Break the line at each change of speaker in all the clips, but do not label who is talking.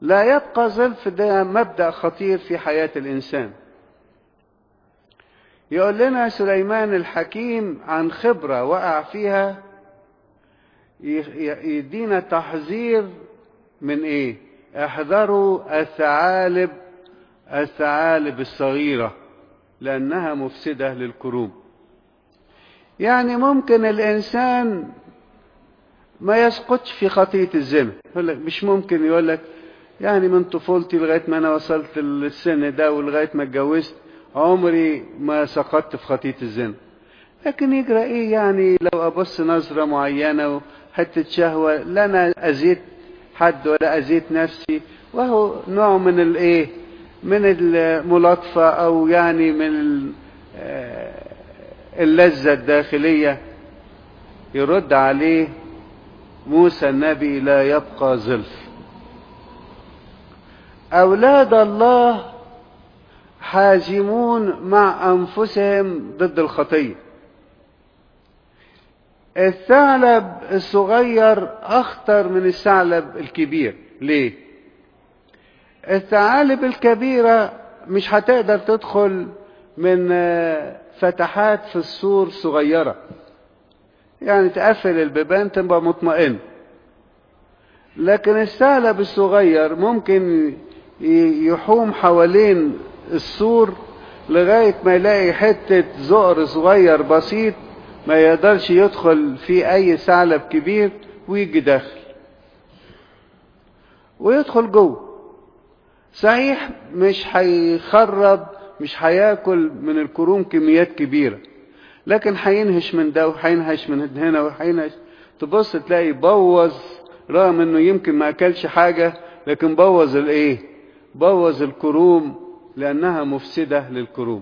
لا يبقى ظلف ده مبدأ خطير في حياة الإنسان يقول لنا سليمان الحكيم عن خبرة وقع فيها يدينا تحذير من ايه احذروا الثعالب الثعالب الصغيرة لأنها مفسدة للكروم يعني ممكن الإنسان ما يسقطش في خطية الزنا يقول لك مش ممكن يقول لك يعني من طفولتي لغاية ما أنا وصلت للسن ده ولغاية ما اتجوزت عمري ما سقطت في خطية الزنا لكن يجرى ايه يعني لو ابص نظرة معينة وحتة شهوة لا انا اذيت حد ولا اذيت نفسي وهو نوع من الايه من الملاطفة او يعني من اللذة الداخلية يرد عليه موسى النبي لا يبقى ظلف اولاد الله حازمون مع انفسهم ضد الخطيه الثعلب الصغير اخطر من الثعلب الكبير ليه الثعالب الكبيره مش هتقدر تدخل من فتحات في السور صغيره يعني تقفل البيبان تبقى مطمئن لكن الثعلب الصغير ممكن يحوم حوالين السور لغاية ما يلاقي حتة زقر صغير بسيط ما يقدرش يدخل في أي ثعلب كبير ويجي داخل ويدخل جوه صحيح مش هيخرب مش هياكل من الكروم كميات كبيرة لكن هينهش من ده وهينهش من هنا وهينهش تبص تلاقي بوظ رغم انه يمكن ما اكلش حاجة لكن بوظ الايه بوظ الكروم لأنها مفسدة للكروم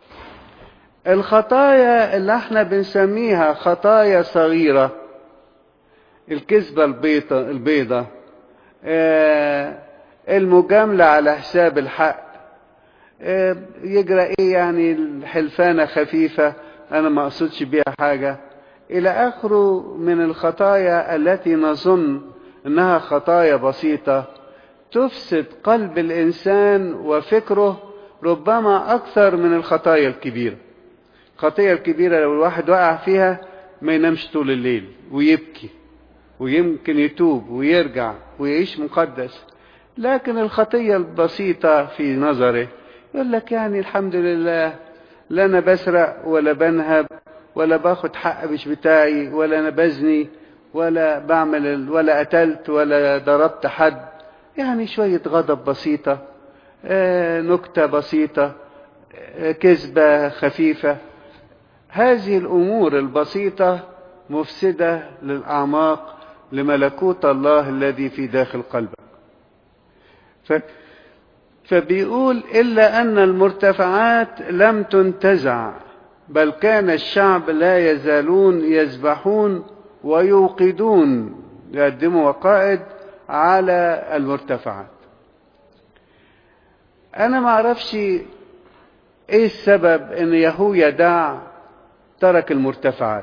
الخطايا اللي احنا بنسميها خطايا صغيرة الكذبة البيضة, البيضة آه المجاملة على حساب الحق آه يجرى ايه يعني الحلفانة خفيفة انا ما اقصدش بيها حاجة الى اخره من الخطايا التي نظن انها خطايا بسيطة تفسد قلب الإنسان وفكره ربما أكثر من الخطايا الكبيرة الخطية الكبيرة لو الواحد وقع فيها ما ينامش طول الليل ويبكي ويمكن يتوب ويرجع ويعيش مقدس لكن الخطية البسيطة في نظره يقول لك يعني الحمد لله لا أنا بسرق ولا بنهب ولا باخد حق مش بتاعي ولا أنا بزني ولا بعمل ولا قتلت ولا ضربت حد يعني شوية غضب بسيطة آه نكتة بسيطة آه كذبة خفيفة هذه الأمور البسيطة مفسدة للأعماق لملكوت الله الذي في داخل قلبك ف... فبيقول إلا أن المرتفعات لم تنتزع بل كان الشعب لا يزالون يذبحون ويوقدون يقدموا وقائد على المرتفعات انا ما اعرفش ايه السبب ان يهويدع ترك المرتفعات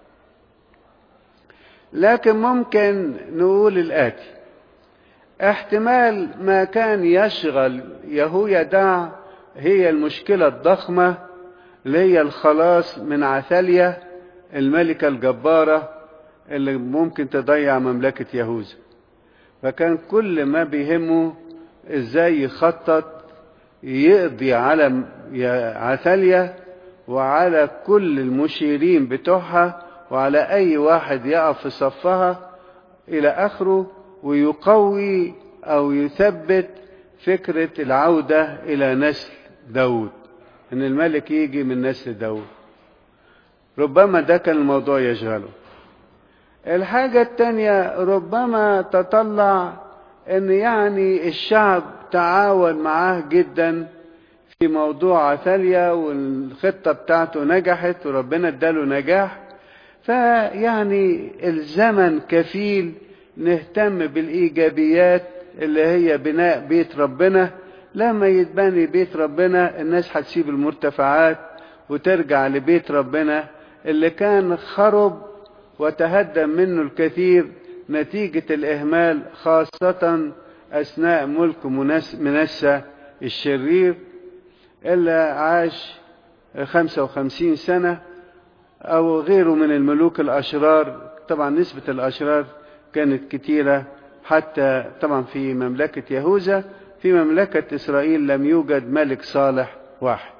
لكن ممكن نقول الاتي احتمال ما كان يشغل يهويدع هي المشكلة الضخمة اللي هي الخلاص من عثالية الملكة الجبارة اللي ممكن تضيع مملكة يهوذا فكان كل ما بيهمه ازاي يخطط يقضي على عثاليا وعلى كل المشيرين بتوعها وعلى اي واحد يقف في صفها الى اخره ويقوي او يثبت فكرة العودة الى نسل داود ان الملك يجي من نسل داود ربما ده كان الموضوع يشغله الحاجة التانية ربما تطلع ان يعني الشعب تعاون معاه جدا في موضوع عثاليا والخطة بتاعته نجحت وربنا اداله نجاح فيعني الزمن كفيل نهتم بالايجابيات اللي هي بناء بيت ربنا لما يتبني بيت ربنا الناس هتسيب المرتفعات وترجع لبيت ربنا اللي كان خرب وتهدم منه الكثير نتيجة الإهمال خاصة أثناء ملك منسى الشرير إلا عاش خمسة وخمسين سنة أو غيره من الملوك الأشرار طبعا نسبة الأشرار كانت كتيرة حتى طبعا في مملكة يهوذا في مملكة إسرائيل لم يوجد ملك صالح واحد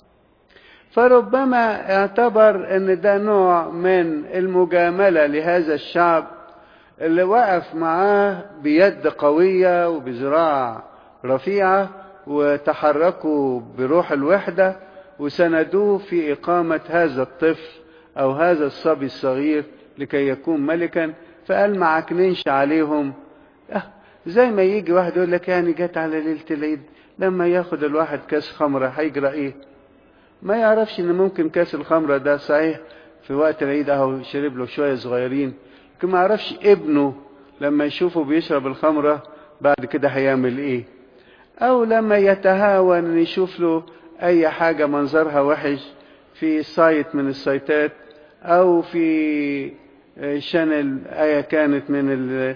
فربما اعتبر ان ده نوع من المجاملة لهذا الشعب اللي وقف معاه بيد قوية وبذراع رفيعة وتحركوا بروح الوحدة وسندوه في إقامة هذا الطفل أو هذا الصبي الصغير لكي يكون ملكا فقال ما عكننش عليهم أه زي ما يجي واحد يقول لك يعني جت على ليلة العيد لما ياخد الواحد كاس خمرة هيجرى ايه ما يعرفش ان ممكن كاس الخمرة ده صحيح في وقت العيد اهو شرب له شوية صغيرين لكن ما يعرفش ابنه لما يشوفه بيشرب الخمرة بعد كده هيعمل ايه او لما يتهاون يشوف له اي حاجة منظرها وحش في سايت من السايتات او في شانل ايا كانت من ال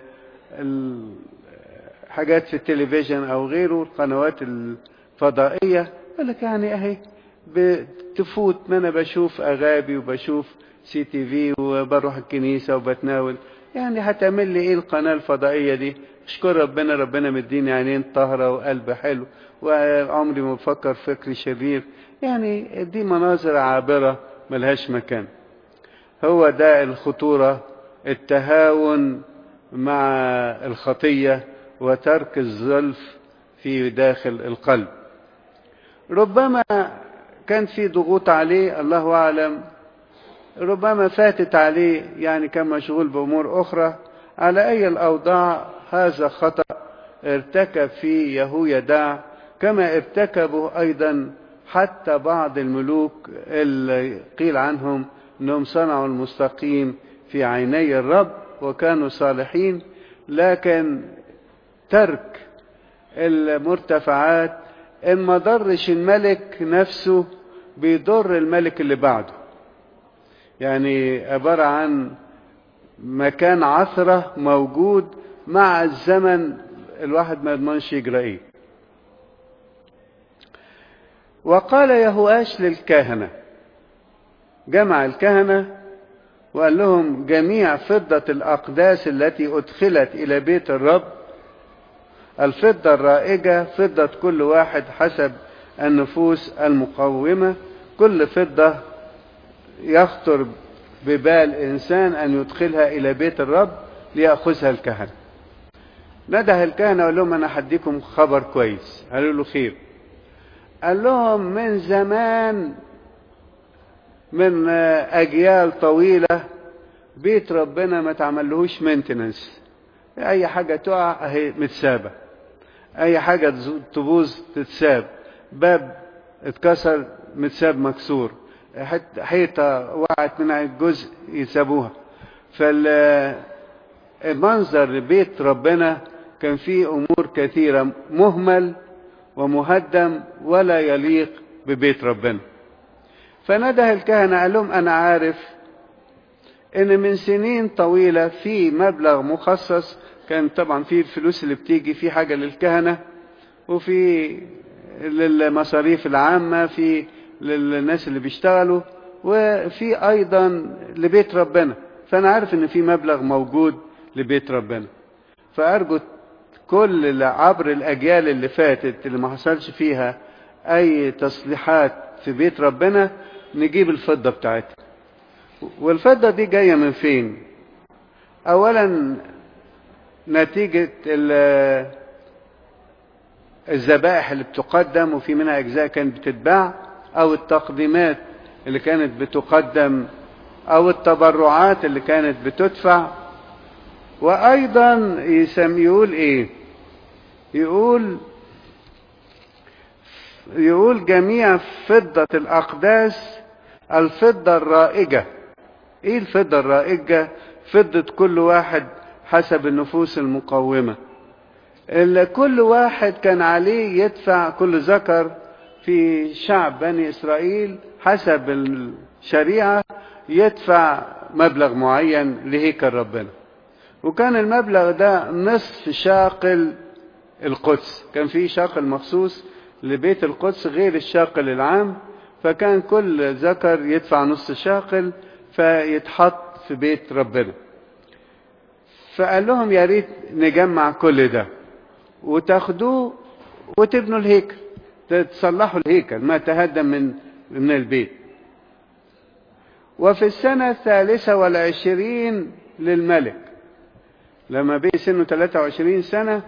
الحاجات في التلفزيون او غيره القنوات الفضائية يقول لك يعني اهي بتفوت ما انا بشوف اغابي وبشوف سي تي في وبروح الكنيسة وبتناول يعني هتعمل لي ايه القناة الفضائية دي اشكر ربنا ربنا مديني عينين طاهرة وقلب حلو وعمري ما بفكر فكر شرير يعني دي مناظر عابرة ملهاش مكان هو ده الخطورة التهاون مع الخطية وترك الزلف في داخل القلب ربما كان في ضغوط عليه الله أعلم ربما فاتت عليه يعني كان مشغول بأمور أخرى على أي الأوضاع هذا خطأ ارتكب فيه يهويداع كما ارتكبوا أيضا حتى بعض الملوك اللي قيل عنهم أنهم صنعوا المستقيم في عيني الرب وكانوا صالحين لكن ترك المرتفعات ان ما ضرش الملك نفسه بيضر الملك اللي بعده يعني عبارة عن مكان عثرة موجود مع الزمن الواحد ما يضمنش يجرى ايه وقال يهواش للكهنة جمع الكهنة وقال لهم جميع فضة الأقداس التي أدخلت إلى بيت الرب الفضة الرائجة فضة كل واحد حسب النفوس المقومة كل فضة يخطر ببال إنسان أن يدخلها إلى بيت الرب ليأخذها الكهنة نده الكهنة وقال لهم أنا هديكم خبر كويس قالوا له خير قال لهم من زمان من أجيال طويلة بيت ربنا ما تعملهوش مينتننس أي حاجة تقع أهي متسابة أي حاجة تبوظ تتساب باب اتكسر متساب مكسور حيطة وقعت من الجزء يسابوها فالمنظر بيت ربنا كان فيه أمور كثيرة مهمل ومهدم ولا يليق ببيت ربنا فنده الكهنة قال لهم أنا عارف إن من سنين طويلة في مبلغ مخصص كان طبعا في الفلوس اللي بتيجي في حاجة للكهنة وفي للمصاريف العامة في للناس اللي بيشتغلوا وفي أيضا لبيت ربنا فأنا عارف إن في مبلغ موجود لبيت ربنا فأرجو كل عبر الأجيال اللي فاتت اللي ما حصلش فيها أي تصليحات في بيت ربنا نجيب الفضة بتاعتها والفضة دي جاية من فين أولا نتيجة الذبائح اللي بتقدم وفي منها أجزاء كانت بتتباع أو التقديمات اللي كانت بتقدم أو التبرعات اللي كانت بتدفع وأيضا يسم يقول إيه يقول يقول جميع فضة الأقداس الفضة الرائجة إيه الفضة الرائجة فضة كل واحد حسب النفوس المقومة اللي كل واحد كان عليه يدفع كل ذكر في شعب بني إسرائيل حسب الشريعة يدفع مبلغ معين لهيكل ربنا وكان المبلغ ده نصف شاقل القدس كان في شاقل مخصوص لبيت القدس غير الشاقل العام فكان كل ذكر يدفع نص شاقل فيتحط في بيت ربنا فقال لهم يا ريت نجمع كل ده وتاخدوه وتبنوا الهيكل تصلحوا الهيكل ما تهدم من من البيت وفي السنة الثالثة والعشرين للملك لما بقي سنه 23 سنة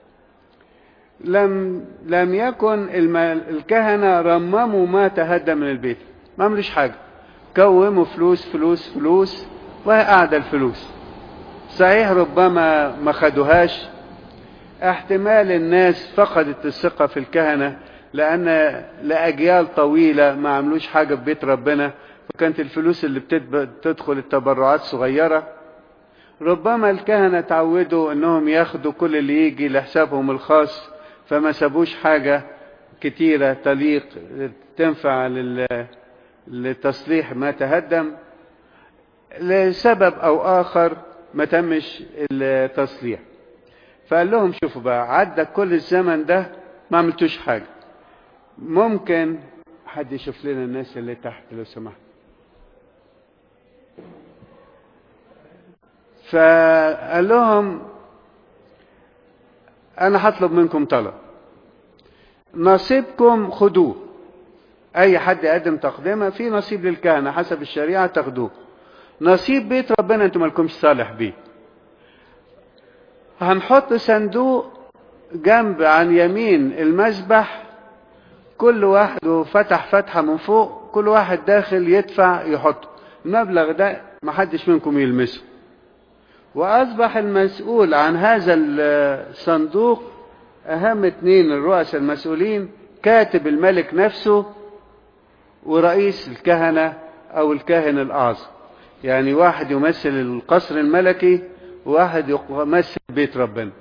لم لم يكن الكهنة رمموا ما تهدم من البيت ما عملوش حاجة كوموا فلوس فلوس فلوس وهي قاعدة الفلوس صحيح ربما ما خدوهاش احتمال الناس فقدت الثقة في الكهنة لأن لأجيال طويلة ما عملوش حاجة في بيت ربنا فكانت الفلوس اللي بتدخل التبرعات صغيرة ربما الكهنة تعودوا انهم ياخدوا كل اللي يجي لحسابهم الخاص فما سابوش حاجة كتيرة تليق تنفع لتصليح ما تهدم لسبب او اخر ما تمش التصليح فقال لهم شوفوا بقى عدى كل الزمن ده ما عملتوش حاجة ممكن حد يشوف لنا الناس اللي تحت لو سمحت فقال لهم انا هطلب منكم طلب نصيبكم خدوه اي حد يقدم تقدمه في نصيب للكهنه حسب الشريعه تاخدوه نصيب بيت ربنا انتم مالكمش صالح بيه هنحط صندوق جنب عن يمين المذبح كل واحد فتح فتحة من فوق كل واحد داخل يدفع يحطه المبلغ ده محدش منكم يلمسه وأصبح المسؤول عن هذا الصندوق أهم اتنين الرؤساء المسؤولين كاتب الملك نفسه ورئيس الكهنة أو الكاهن الأعظم يعني واحد يمثل القصر الملكي وواحد يمثل بيت ربنا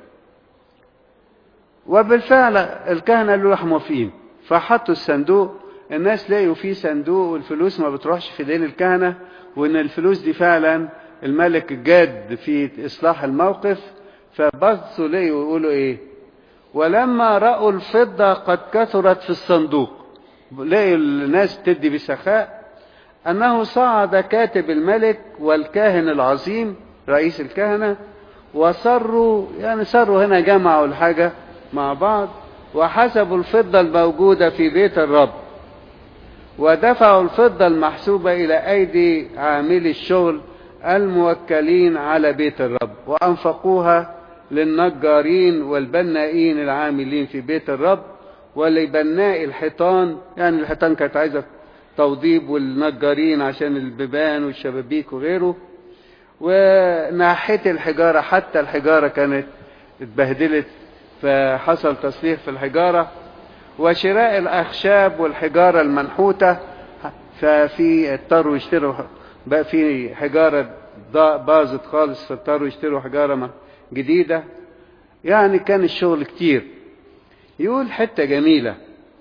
وبالفعل الكهنة اللي راح موافقين فحطوا الصندوق الناس لقوا فيه صندوق والفلوس ما بتروحش في دين الكهنة وان الفلوس دي فعلا الملك جاد في اصلاح الموقف فبصوا لقوا يقولوا ايه ولما رأوا الفضة قد كثرت في الصندوق لقوا الناس تدي بسخاء انه صعد كاتب الملك والكاهن العظيم رئيس الكهنة وصروا يعني صروا هنا جمعوا الحاجة مع بعض وحسبوا الفضة الموجودة في بيت الرب ودفعوا الفضة المحسوبة إلى أيدي عاملي الشغل الموكلين على بيت الرب وأنفقوها للنجارين والبنائين العاملين في بيت الرب ولبناء الحيطان يعني الحيطان كانت عايزة توضيب والنجارين عشان البيبان والشبابيك وغيره وناحية الحجارة حتى الحجارة كانت اتبهدلت فحصل تصليح في الحجارة وشراء الأخشاب والحجارة المنحوتة ففي اضطروا يشتروا بقى في حجارة باظت خالص فاضطروا يشتروا حجارة جديدة يعني كان الشغل كتير يقول حتة جميلة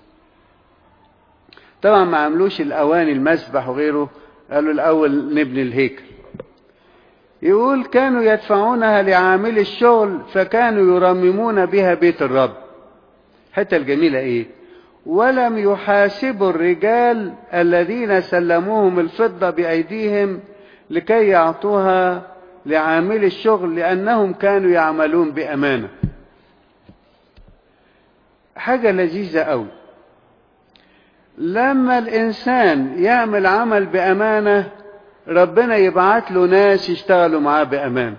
طبعا ما عملوش الأواني المسبح وغيره قالوا الأول نبني الهيكل يقول كانوا يدفعونها لعامل الشغل فكانوا يرممون بها بيت الرب حتى الجميلة ايه ولم يحاسبوا الرجال الذين سلموهم الفضة بأيديهم لكي يعطوها لعامل الشغل لأنهم كانوا يعملون بأمانة حاجة لذيذة أوي لما الإنسان يعمل عمل بأمانة ربنا يبعت له ناس يشتغلوا معاه بأمان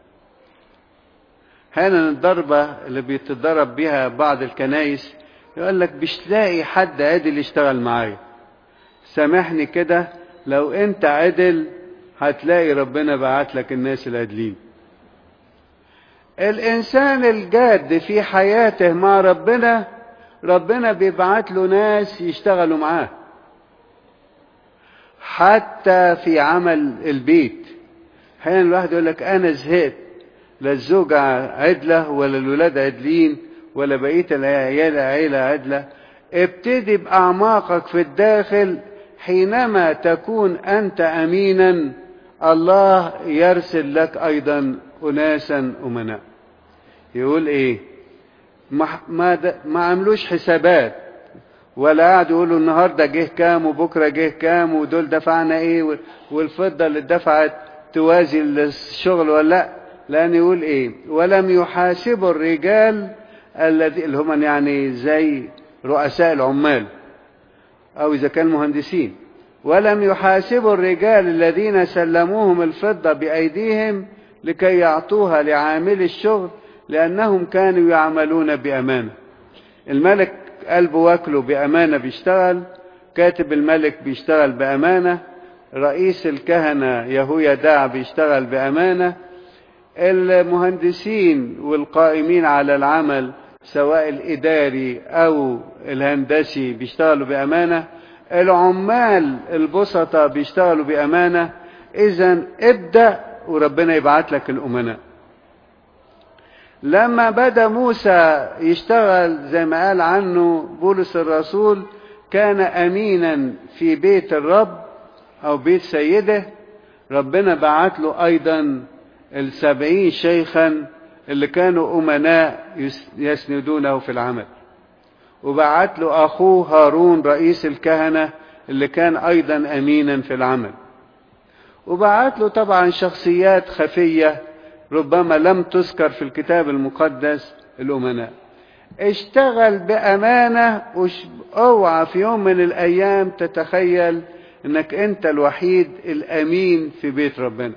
هنا الضربة اللي بيتضرب بيها بعض الكنايس يقول لك مش لاقي حد عدل يشتغل معايا سامحني كده لو انت عدل هتلاقي ربنا بعت لك الناس العدلين الانسان الجاد في حياته مع ربنا ربنا بيبعت له ناس يشتغلوا معاه حتى في عمل البيت احيانا الواحد يقول لك انا زهقت لا الزوجة عدلة ولا الولاد عدلين ولا بقية العيال عيلة عدلة ابتدي بأعماقك في الداخل حينما تكون أنت أمينا الله يرسل لك أيضا أناسا أمناء يقول إيه ما ما, د- ما عملوش حسابات ولا قعدوا يقولوا النهارده جه كام وبكره جه كام ودول دفعنا ايه وال- والفضه اللي اتدفعت توازي الشغل ولا لا لان يقول ايه ولم يحاسبوا الرجال الذي اللي هم يعني زي رؤساء العمال او اذا كان مهندسين ولم يحاسبوا الرجال الذين سلموهم الفضه بايديهم لكي يعطوها لعامل الشغل لانهم كانوا يعملون بامانه الملك قلبه واكله بامانه بيشتغل كاتب الملك بيشتغل بامانه رئيس الكهنه يهويداع بيشتغل بامانه المهندسين والقائمين على العمل سواء الاداري او الهندسي بيشتغلوا بامانه العمال البسطة بيشتغلوا بامانه اذا ابدا وربنا يبعت لك الامناء لما بدا موسى يشتغل زي ما قال عنه بولس الرسول كان امينا في بيت الرب او بيت سيده ربنا بعت له ايضا السبعين شيخا اللي كانوا امناء يس- يسندونه في العمل وبعت له اخوه هارون رئيس الكهنه اللي كان ايضا امينا في العمل وبعت له طبعا شخصيات خفيه ربما لم تذكر في الكتاب المقدس الامناء اشتغل بامانه وش- اوعى في يوم من الايام تتخيل انك انت الوحيد الامين في بيت ربنا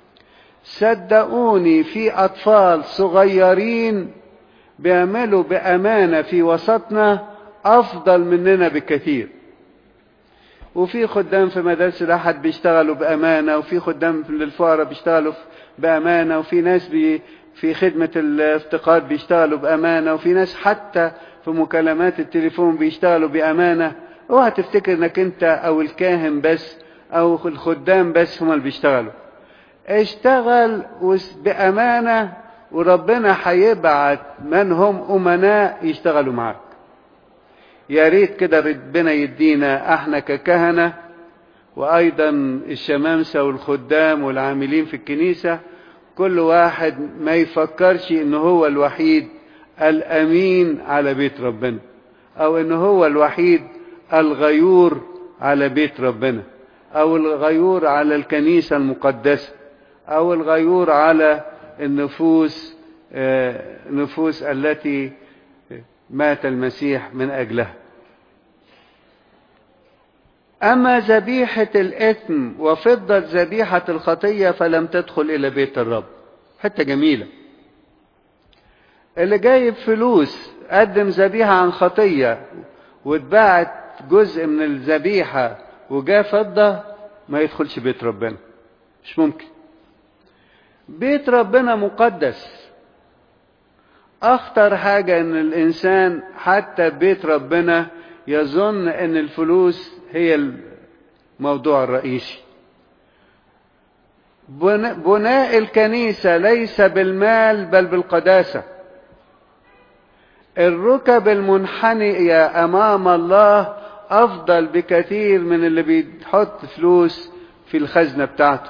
صدقوني في اطفال صغيرين بيعملوا بامانه في وسطنا افضل مننا بكثير وفي خدام في مدارس الاحد بيشتغلوا بامانه وفي خدام للفقراء بيشتغلوا بامانه وفي ناس بي في خدمه الافتقاد بيشتغلوا بامانه وفي ناس حتى في مكالمات التليفون بيشتغلوا بامانه اوعى تفتكر انك انت او الكاهن بس او الخدام بس هم اللي بيشتغلوا اشتغل وس- بامانه وربنا هيبعت من هم امناء يشتغلوا معاك يا ريت كده ربنا يدينا احنا ككهنه وايضا الشمامسه والخدام والعاملين في الكنيسه كل واحد ما يفكرش ان هو الوحيد الامين على بيت ربنا او ان هو الوحيد الغيور على بيت ربنا او الغيور على الكنيسه المقدسه او الغيور على النفوس آه، نفوس التي مات المسيح من اجلها اما ذبيحه الاثم وفضه ذبيحه الخطيه فلم تدخل الى بيت الرب حته جميله اللي جايب فلوس قدم ذبيحه عن خطيه واتباعت جزء من الذبيحه وجاء فضه ما يدخلش بيت ربنا مش ممكن بيت ربنا مقدس اخطر حاجه ان الانسان حتى بيت ربنا يظن ان الفلوس هي الموضوع الرئيسي بن- بناء الكنيسه ليس بالمال بل بالقداسه الركب المنحنية أمام الله أفضل بكثير من اللي بيحط فلوس في الخزنة بتاعته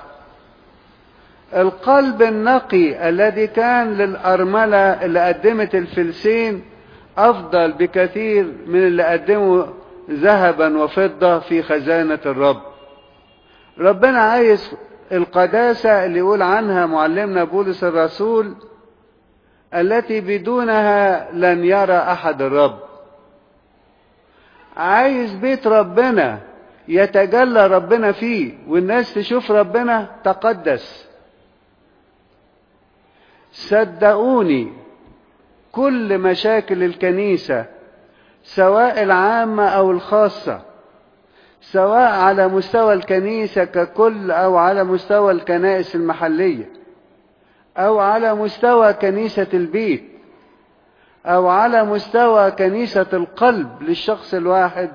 القلب النقي الذي كان للأرملة اللي قدمت الفلسين أفضل بكثير من اللي قدموا ذهبا وفضة في خزانة الرب ربنا عايز القداسة اللي يقول عنها معلمنا بولس الرسول التي بدونها لن يرى احد الرب عايز بيت ربنا يتجلى ربنا فيه والناس تشوف ربنا تقدس صدقوني كل مشاكل الكنيسه سواء العامه او الخاصه سواء على مستوى الكنيسه ككل او على مستوى الكنائس المحليه او على مستوى كنيسه البيت او على مستوى كنيسه القلب للشخص الواحد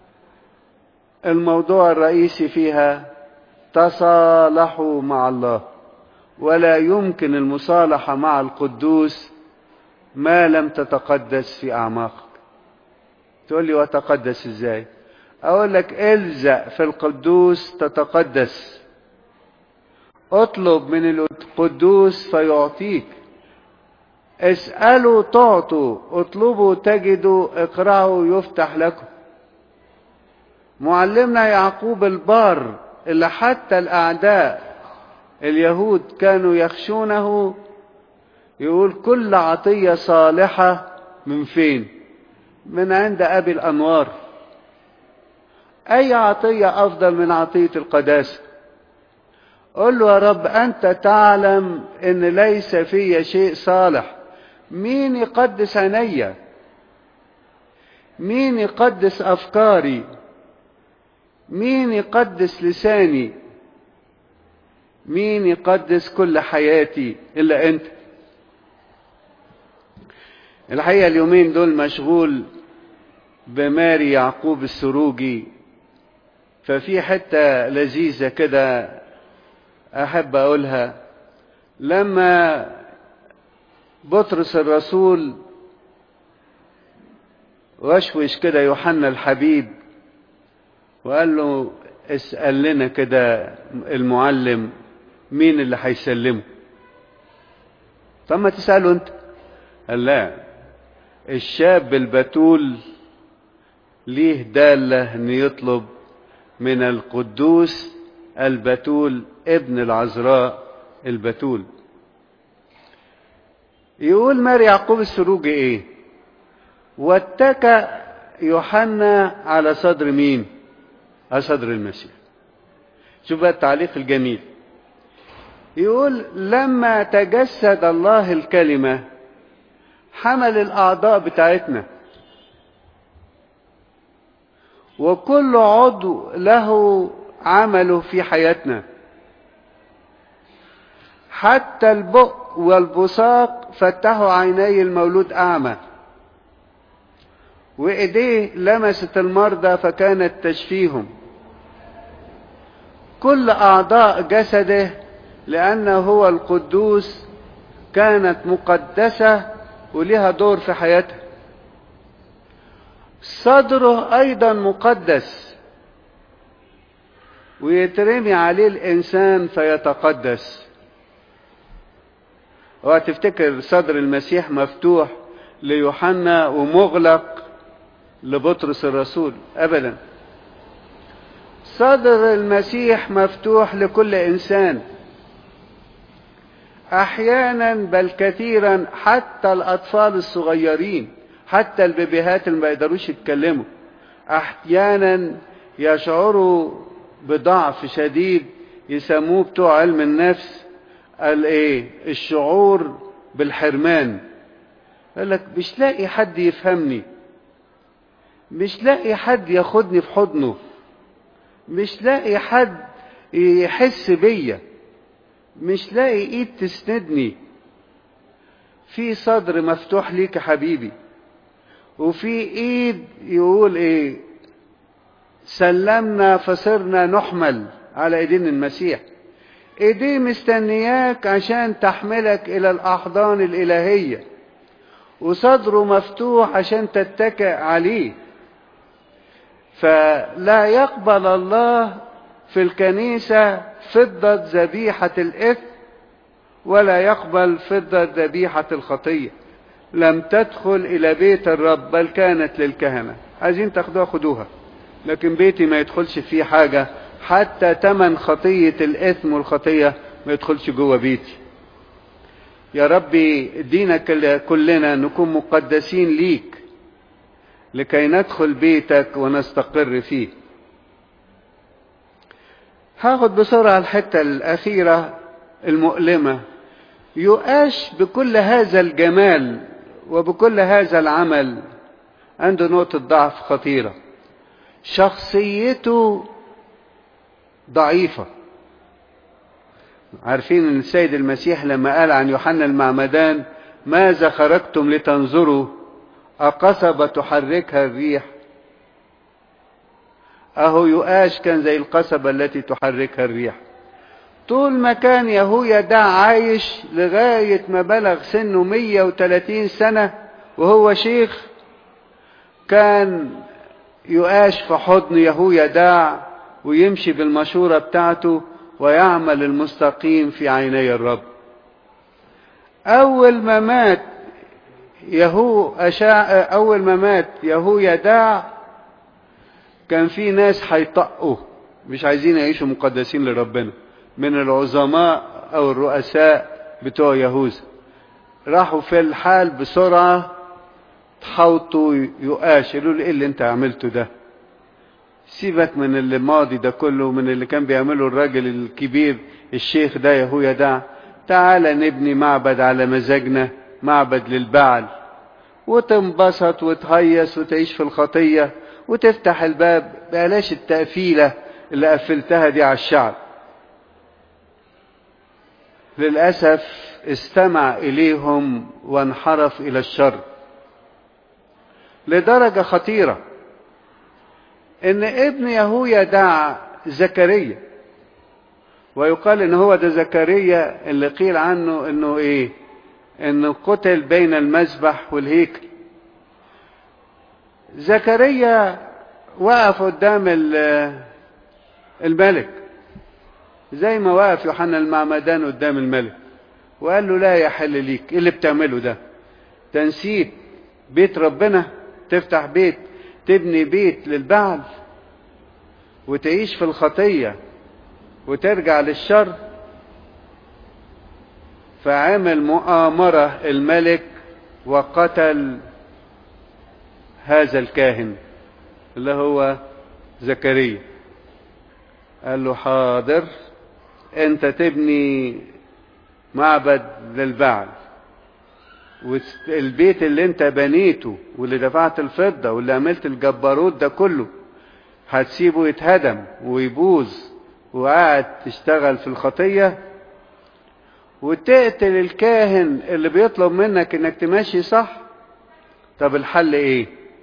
الموضوع الرئيسي فيها تصالحوا مع الله ولا يمكن المصالحه مع القدوس ما لم تتقدس في اعماقك تقول لي وتقدس ازاي اقول لك الزق في القدوس تتقدس اطلب من القدوس فيعطيك اسألوا تعطوا اطلبوا تجدوا اقرأوا يفتح لكم معلمنا يعقوب البار اللي حتى الأعداء اليهود كانوا يخشونه يقول كل عطية صالحة من فين من عند أبي الأنوار أي عطية أفضل من عطية القداسة قل له يا رب أنت تعلم أن ليس في شيء صالح مين يقدس عيني مين يقدس أفكاري مين يقدس لساني مين يقدس كل حياتي إلا أنت الحقيقة اليومين دول مشغول بماري يعقوب السروجي ففي حتة لذيذة كده أحب أقولها لما بطرس الرسول وشوش كده يوحنا الحبيب وقال له اسأل لنا كده المعلم مين اللي هيسلمه طب ما تسأله انت قال لا الشاب البتول ليه دالة ان يطلب من القدوس البتول ابن العذراء البتول يقول ماري يعقوب السروجي ايه واتكى يوحنا على صدر مين على صدر المسيح شوف بقى التعليق الجميل يقول لما تجسد الله الكلمة حمل الأعضاء بتاعتنا وكل عضو له عمله في حياتنا حتى البق والبصاق فتحوا عيني المولود أعمى وإيديه لمست المرضى فكانت تشفيهم كل أعضاء جسده لأنه هو القدوس كانت مقدسة ولها دور في حياتها صدره أيضا مقدس ويترمي عليه الإنسان فيتقدس وهتفتكر صدر المسيح مفتوح ليوحنا ومغلق لبطرس الرسول أبدا صدر المسيح مفتوح لكل إنسان أحيانا بل كثيرا حتى الأطفال الصغيرين حتى البيبيهات اللي ما يقدروش يتكلموا أحيانا يشعروا بضعف شديد يسموه بتوع علم النفس الايه الشعور بالحرمان يقول لك مش لاقي حد يفهمني مش لاقي حد ياخدني في حضنه مش لاقي حد يحس بيا مش لاقي ايد تسندني في صدر مفتوح ليك يا حبيبي وفي ايد يقول ايه سلمنا فصرنا نحمل على ايدين المسيح ايديه مستنياك عشان تحملك الى الاحضان الالهيه وصدره مفتوح عشان تتكئ عليه فلا يقبل الله في الكنيسه فضه ذبيحه الاثم ولا يقبل فضه ذبيحه الخطيه لم تدخل الى بيت الرب بل كانت للكهنه عايزين تاخدوها خدوها لكن بيتي ما يدخلش فيه حاجه حتى تمن خطية الإثم والخطية ما يدخلش جوه بيتي يا ربي ادينا كلنا نكون مقدسين ليك لكي ندخل بيتك ونستقر فيه هاخد بسرعة الحتة الأخيرة المؤلمة يؤاش بكل هذا الجمال وبكل هذا العمل عنده نقطة ضعف خطيرة شخصيته ضعيفة عارفين ان السيد المسيح لما قال عن يوحنا المعمدان ماذا خرجتم لتنظروا أقصبة تحركها الريح أهو يؤاش كان زي القصبة التي تحركها الريح طول ما كان يهويا ده عايش لغاية ما بلغ سنه 130 سنة وهو شيخ كان يؤاش في حضن يهويا داع ويمشي بالمشورة بتاعته ويعمل المستقيم في عيني الرب أول ما مات يهو أشاع أول ما مات يهو يداع كان في ناس هيطقوا مش عايزين يعيشوا مقدسين لربنا من العظماء أو الرؤساء بتوع يهوذا راحوا في الحال بسرعة تحوطوا يؤاش قالوا له ايه اللي انت عملته ده سيبك من اللي ماضي ده كله من اللي كان بيعمله الراجل الكبير الشيخ ده يهويا ده تعالى نبني معبد على مزاجنا معبد للبعل وتنبسط وتهيص وتعيش في الخطية وتفتح الباب بلاش التقفيلة اللي قفلتها دي على الشعب للأسف استمع إليهم وانحرف إلى الشر لدرجة خطيرة إن ابن يهويا دعا زكريا ويقال إن هو ده زكريا اللي قيل عنه إنه إيه؟ إنه قتل بين المذبح والهيكل. زكريا وقف قدام الملك زي ما وقف يوحنا المعمدان قدام الملك وقال له لا يحل ليك ايه اللي بتعمله ده تنسيت بيت ربنا تفتح بيت تبني بيت للبعل وتعيش في الخطية وترجع للشر فعمل مؤامرة الملك وقتل هذا الكاهن اللي هو زكريا قال له حاضر انت تبني معبد للبعل والبيت اللي انت بنيته واللي دفعت الفضة واللي عملت الجبروت ده كله هتسيبه يتهدم ويبوظ وقاعد تشتغل في الخطية وتقتل الكاهن اللي بيطلب منك انك تمشي صح طب الحل ايه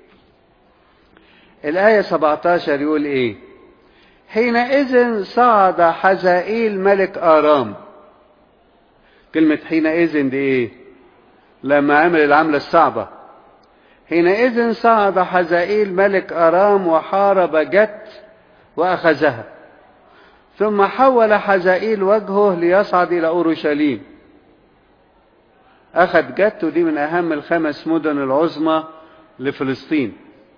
الآية 17 يقول ايه حينئذ صعد حزائيل ملك آرام كلمة حينئذ دي ايه لما عمل العملة الصعبة حينئذ صعد حزائيل ملك أرام وحارب جت وأخذها ثم حول حزائيل وجهه ليصعد إلى أورشليم أخذ جت ودي من أهم الخمس مدن العظمى لفلسطين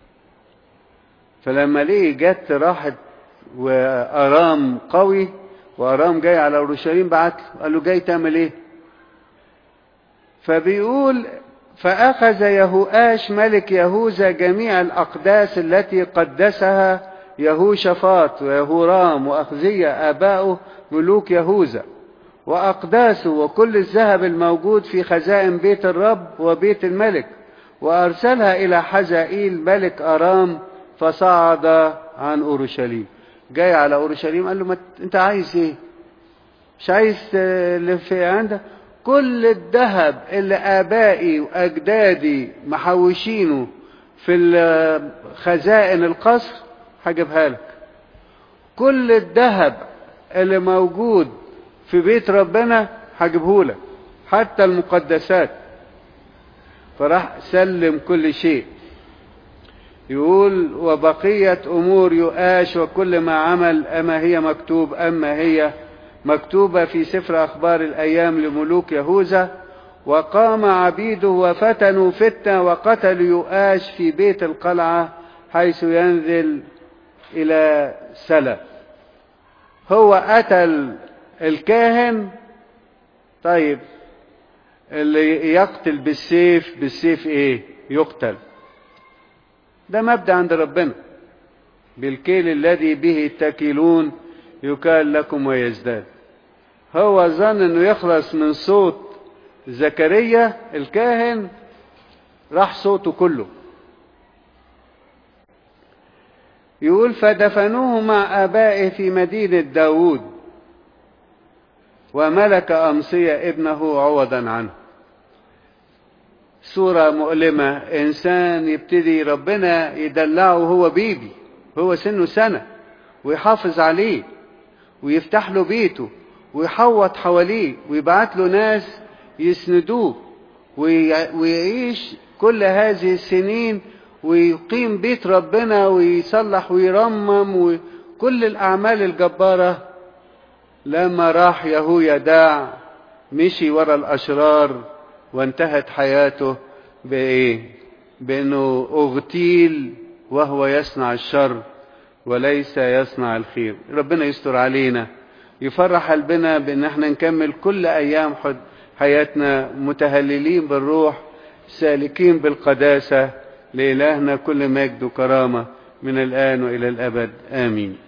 فلما لقي جت راحت وأرام قوي وأرام جاي على أورشليم بعت له قال له جاي تعمل إيه؟ فبيقول فأخذ يهوآش ملك يهوذا جميع الأقداس التي قدسها يهوشفاط ويهورام وأخزية آباؤه ملوك يهوذا وأقداسه وكل الذهب الموجود في خزائن بيت الرب وبيت الملك وأرسلها إلى حزائيل ملك أرام فصعد عن أورشليم جاي على أورشليم قال له ما أنت عايز إيه مش عايز اللي في عندك كل الذهب اللي آبائي وأجدادي محوشينه في خزائن القصر هجيبها لك كل الذهب اللي موجود في بيت ربنا هجيبه لك حتى المقدسات فراح سلم كل شيء يقول وبقية أمور يؤاش وكل ما عمل أما هي مكتوب أما هي مكتوبة في سفر أخبار الأيام لملوك يهوذا وقام عبيده وفتنوا فتنة وقتلوا يؤاش في بيت القلعة حيث ينزل إلى سلا هو قتل الكاهن طيب اللي يقتل بالسيف بالسيف ايه يقتل ده مبدأ عند ربنا بالكيل الذي به تكلون يكال لكم ويزداد هو ظن انه يخلص من صوت زكريا الكاهن راح صوته كله يقول فدفنوه مع آبائه في مدينة داود وملك أمصية ابنه عوضا عنه صورة مؤلمة إنسان يبتدي ربنا يدلعه هو بيبي هو سنه سنة ويحافظ عليه ويفتح له بيته ويحوط حواليه ويبعت له ناس يسندوه ويعيش كل هذه السنين ويقيم بيت ربنا ويصلح ويرمم وكل الأعمال الجبارة لما راح يهويا داع مشي ورا الأشرار وانتهت حياته بإيه بأنه اغتيل وهو يصنع الشر وليس يصنع الخير ربنا يستر علينا يفرح قلبنا بان احنا نكمل كل ايام حياتنا متهللين بالروح سالكين بالقداسة لإلهنا كل مجد وكرامة من الآن وإلى الأبد آمين